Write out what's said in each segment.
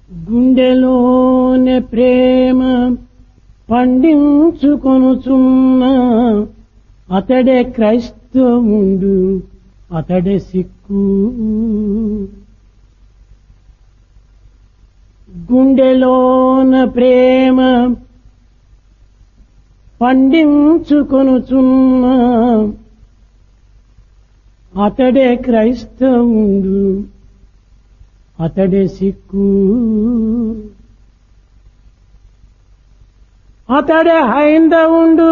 గుండెలోనే ప్రేమ పండించుకొనుచున్న అతడే క్రైస్తవుండు అతడే సిక్కు గుండెలోన ప్రేమ పండించుకొనుచున్న అతడే క్రైస్తవుండు అతడే సిక్కు అతడే హైందవుండు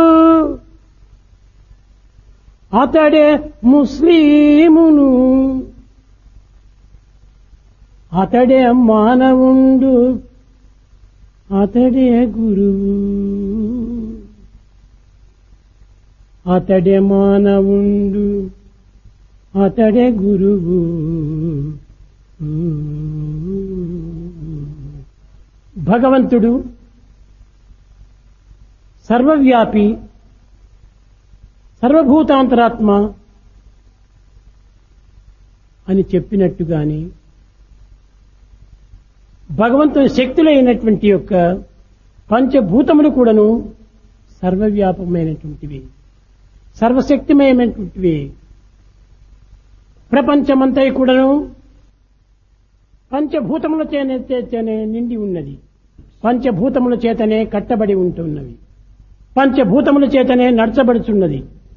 అతడే ముస్లిమును అతడే మానవుండు అతడే గురువు అతడే మానవుండు అతడే గురువు భగవంతుడు సర్వవ్యాపి సర్వభూతాంతరాత్మ అని చెప్పినట్టుగాని భగవంతుని శక్తులైనటువంటి యొక్క పంచభూతములు కూడాను సర్వవ్యాపమైనటువంటివి సర్వశక్తిమయమైనటువంటివి ప్రపంచమంతా కూడాను పంచభూతముల చేతనే నిండి ఉన్నది పంచభూతముల చేతనే కట్టబడి ఉంటున్నవి పంచభూతముల చేతనే నడచబడుచున్నది